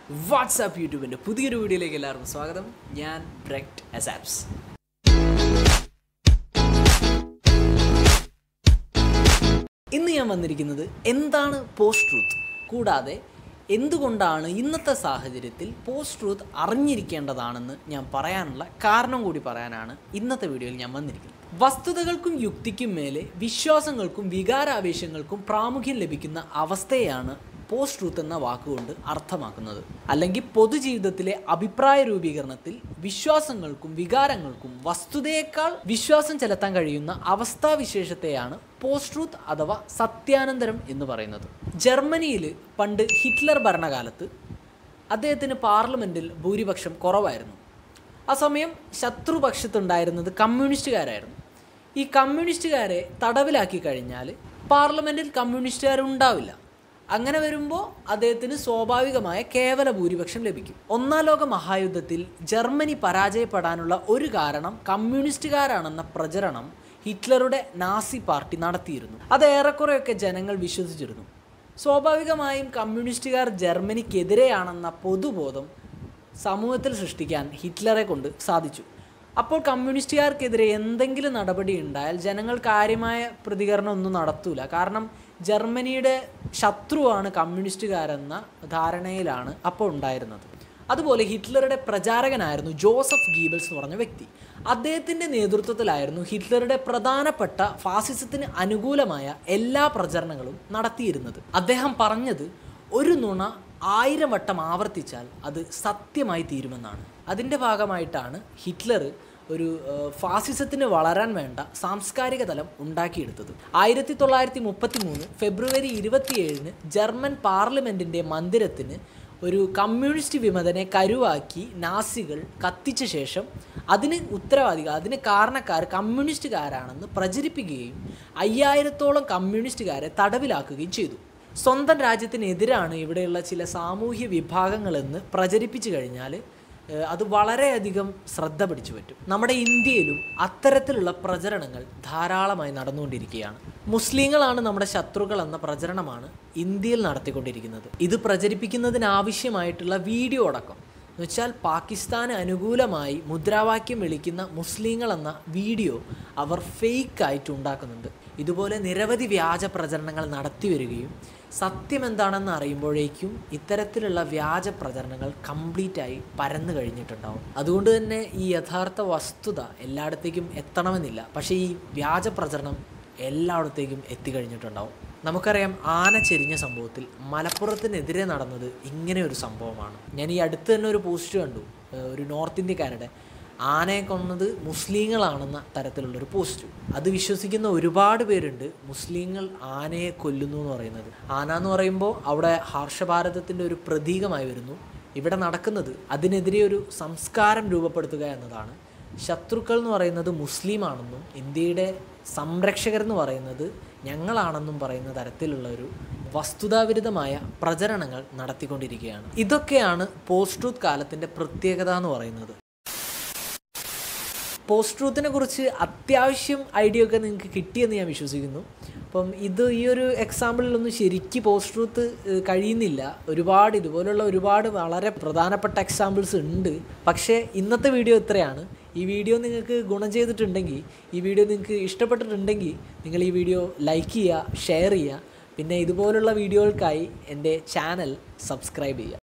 WhatsApp യൂട്യൂബിൻ്റെ പുതിയൊരു വീഡിയോയിലേക്ക് എല്ലാവർക്കും സ്വാഗതം ഞാൻ ബ്രെക്ട് അസാപ്സ് ഇന്ന് ഞാൻ വന്നിരിക്കുന്നത് എന്താണ് പോസ്റ്റ് ട്രൂത്ത് കൂടാതെ എന്തുകൊണ്ടാണ് ഇന്നത്തെ സാഹചര്യത്തിൽ പോസ്റ്റ് ട്രൂത്ത് അറിഞ്ഞിരിക്കേണ്ടതാണെന്ന് ഞാൻ പറയാനുള്ള കാരണം കൂടി പറയാനാണ് ഇന്നത്തെ വീഡിയോയിൽ ഞാൻ വന്നിരിക്കുന്നത് വസ്തുതകൾക്കും യുക്തിക്കും മേലെ വിശ്വാസങ്ങൾക്കും വികാരാവേശങ്ങൾക്കും പ്രാമുഖ്യം ലഭിക്കുന്ന അവസ്ഥയാണ് പോസ്റ്റ് ട്രൂത്ത് എന്ന വാക്കുകൊണ്ട് അർത്ഥമാക്കുന്നത് അല്ലെങ്കിൽ പൊതുജീവിതത്തിലെ അഭിപ്രായ രൂപീകരണത്തിൽ വിശ്വാസങ്ങൾക്കും വികാരങ്ങൾക്കും വസ്തുതയേക്കാൾ വിശ്വാസം ചെലുത്താൻ കഴിയുന്ന അവസ്ഥാവിശേഷത്തെയാണ് പോസ്റ്റ് ട്രൂത്ത് അഥവാ സത്യാനന്തരം എന്ന് പറയുന്നത് ജർമ്മനിയിൽ പണ്ട് ഹിറ്റ്ലർ ഭരണകാലത്ത് അദ്ദേഹത്തിന് പാർലമെൻറ്റിൽ ഭൂരിപക്ഷം കുറവായിരുന്നു ആ സമയം ശത്രുപക്ഷത്തുണ്ടായിരുന്നത് കമ്മ്യൂണിസ്റ്റുകാരായിരുന്നു ഈ കമ്മ്യൂണിസ്റ്റുകാരെ തടവിലാക്കി കഴിഞ്ഞാൽ പാർലമെൻറ്റിൽ കമ്മ്യൂണിസ്റ്റുകാർ ഉണ്ടാവില്ല അങ്ങനെ വരുമ്പോൾ അദ്ദേഹത്തിന് സ്വാഭാവികമായ കേവല ഭൂരിപക്ഷം ലഭിക്കും ഒന്നാം ലോക മഹായുദ്ധത്തിൽ ജർമ്മനി പരാജയപ്പെടാനുള്ള ഒരു കാരണം കമ്മ്യൂണിസ്റ്റുകാരാണെന്ന പ്രചരണം ഹിറ്റ്ലറുടെ നാസി പാർട്ടി നടത്തിയിരുന്നു അത് ഏറെക്കുറെയൊക്കെ ജനങ്ങൾ വിശ്വസിച്ചിരുന്നു സ്വാഭാവികമായും കമ്മ്യൂണിസ്റ്റുകാർ ജർമ്മനിക്കെതിരെയാണെന്ന പൊതുബോധം സമൂഹത്തിൽ സൃഷ്ടിക്കാൻ ഹിറ്റ്ലറെ കൊണ്ട് സാധിച്ചു അപ്പോൾ കമ്മ്യൂണിസ്റ്റുകാർക്കെതിരെ എന്തെങ്കിലും നടപടി ഉണ്ടായാൽ ജനങ്ങൾ കാര്യമായ പ്രതികരണം ഒന്നും നടത്തൂല കാരണം ജർമ്മനിയുടെ ശത്രുവാണ് കമ്മ്യൂണിസ്റ്റുകാരെന്ന ധാരണയിലാണ് അപ്പോൾ ഉണ്ടായിരുന്നത് അതുപോലെ ഹിറ്റ്ലറുടെ പ്രചാരകനായിരുന്നു ജോസഫ് ഗീബൽസ് എന്ന് പറഞ്ഞ വ്യക്തി അദ്ദേഹത്തിൻ്റെ നേതൃത്വത്തിലായിരുന്നു ഹിറ്റ്ലറുടെ പ്രധാനപ്പെട്ട ഫാസിസത്തിന് അനുകൂലമായ എല്ലാ പ്രചരണങ്ങളും നടത്തിയിരുന്നത് അദ്ദേഹം പറഞ്ഞത് ഒരു നുണ ആയിരം വട്ടം ആവർത്തിച്ചാൽ അത് സത്യമായി തീരുമെന്നാണ് അതിൻ്റെ ഭാഗമായിട്ടാണ് ഹിറ്റ്ലർ ഒരു ഏഹ്, ഫാസിസത്തിന് വളരാൻ വേണ്ട സാംസ്കാരിക തലം ഉണ്ടാക്കിയെടുത്തത് ആയിരത്തി തൊള്ളായിരത്തി മുപ്പത്തി മൂന്ന് ഫെബ്രുവരി ഇരുപത്തിയേഴിന് ജർമ്മൻ പാർലമെൻറ്റിൻ്റെ മന്ദിരത്തിന് ഒരു കമ്മ്യൂണിസ്റ്റ് വിമതനെ കരുവാക്കി നാസികൾ കത്തിച്ച ശേഷം അതിന് ഉത്തരവാദികൾ അതിന് കാരണക്കാർ കമ്മ്യൂണിസ്റ്റുകാരാണെന്ന് പ്രചരിപ്പിക്കുകയും അയ്യായിരത്തോളം കമ്മ്യൂണിസ്റ്റുകാരെ തടവിലാക്കുകയും ചെയ്തു സ്വന്തം രാജ്യത്തിനെതിരാണ് ഇവിടെയുള്ള ചില സാമൂഹ്യ വിഭാഗങ്ങളെന്ന് പ്രചരിപ്പിച്ചു കഴിഞ്ഞാൽ ഏഹ്, അത് വളരെയധികം ശ്രദ്ധ പിടിച്ചു പറ്റും നമ്മുടെ ഇന്ത്യയിലും അത്തരത്തിലുള്ള പ്രചരണങ്ങൾ ധാരാളമായി നടന്നുകൊണ്ടിരിക്കുകയാണ് മുസ്ലിങ്ങളാണ് നമ്മുടെ ശത്രുക്കൾ എന്ന പ്രചരണമാണ് ഇന്ത്യയിൽ നടത്തിക്കൊണ്ടിരിക്കുന്നത് ഇത് പ്രചരിപ്പിക്കുന്നതിനാവശ്യമായിട്ടുള്ള വീഡിയോ അടക്കം എന്ന് വെച്ചാൽ പാകിസ്ഥാന് അനുകൂലമായി മുദ്രാവാക്യം വിളിക്കുന്ന മുസ്ലിങ്ങൾ എന്ന വീഡിയോ അവർ ഫേക്ക് ആയിട്ട് ഉണ്ടാക്കുന്നുണ്ട് ഇതുപോലെ നിരവധി വ്യാജ പ്രചരണങ്ങൾ നടത്തി വരികയും സത്യം എന്താണെന്ന് അറിയുമ്പോഴേക്കും ഇത്തരത്തിലുള്ള വ്യാജ പ്രചരണങ്ങൾ കംപ്ലീറ്റ് ആയി പരന്നു കഴിഞ്ഞിട്ടുണ്ടാവും അതുകൊണ്ട് തന്നെ ഈ യഥാർത്ഥ വസ്തുത എല്ലായിടത്തേക്കും എത്തണമെന്നില്ല പക്ഷേ ഈ വ്യാജ പ്രചരണം എല്ലായിടത്തേക്കും എത്തിക്കഴിഞ്ഞിട്ടുണ്ടാവും നമുക്കറിയാം ആന ചെരിഞ്ഞ സംഭവത്തിൽ മലപ്പുറത്തിനെതിരെ നടന്നത് ഇങ്ങനെ ഒരു സംഭവമാണ് ഞാൻ ഈ അടുത്ത് തന്നെ ഒരു പോസ്റ്റ് കണ്ടു ഏഹ് ഒരു നോർത്ത് ഇന്ത്യക്കാരുടെ ആനയെ കൊന്നത് മുസ്ലിങ്ങളാണെന്ന തരത്തിലുള്ളൊരു പോസ്റ്റ് അത് വിശ്വസിക്കുന്ന ഒരുപാട് പേരുണ്ട് മുസ്ലിങ്ങൾ ആനയെ കൊല്ലുന്നു എന്ന് പറയുന്നത് ആന എന്ന് പറയുമ്പോൾ അവിടെ ഹർഷഭാരതത്തിൻ്റെ ഒരു പ്രതീകമായി വരുന്നു ഇവിടെ നടക്കുന്നത് അതിനെതിരെ ഒരു സംസ്കാരം രൂപപ്പെടുത്തുക എന്നതാണ് ശത്രുക്കൾ എന്ന് പറയുന്നത് മുസ്ലിമാണെന്നും ഇന്ത്യയുടെ സംരക്ഷകർ എന്ന് പറയുന്നത് ഞങ്ങളാണെന്നും പറയുന്ന തരത്തിലുള്ള ഒരു വസ്തുതാവിരുദ്ധമായ പ്രചരണങ്ങൾ നടത്തിക്കൊണ്ടിരിക്കുകയാണ് ഇതൊക്കെയാണ് പോസ്റ്റ് ട്രൂത്ത് കാലത്തിൻ്റെ പ്രത്യേകത എന്ന് പറയുന്നത് പോസ്റ്റ് ട്രൂത്തിനെ കുറിച്ച് അത്യാവശ്യം ഐഡിയ ഒക്കെ നിങ്ങൾക്ക് കിട്ടിയെന്ന് ഞാൻ വിശ്വസിക്കുന്നു അപ്പം ഇത് ഈ ഒരു എക്സാമ്പിളിലൊന്നും ശരിക്ക് പോസ്റ്റ് ട്രൂത്ത് ഏഹ്, കഴിയുന്നില്ല ഒരുപാട് ഇതുപോലുള്ള ഒരുപാട് വളരെ പ്രധാനപ്പെട്ട എക്സാമ്പിൾസ് ഉണ്ട് പക്ഷേ ഇന്നത്തെ വീഡിയോ ഇത്രയാണ് ഈ വീഡിയോ നിങ്ങൾക്ക് ഗുണം ചെയ്തിട്ടുണ്ടെങ്കിൽ ഈ വീഡിയോ നിങ്ങൾക്ക് ഇഷ്ടപ്പെട്ടിട്ടുണ്ടെങ്കിൽ നിങ്ങൾ ഈ വീഡിയോ ലൈക്ക് ചെയ്യുക ഷെയർ ചെയ്യുക പിന്നെ ഇതുപോലുള്ള വീഡിയോകൾക്കായി എൻ്റെ ചാനൽ സബ്സ്ക്രൈബ് ചെയ്യുക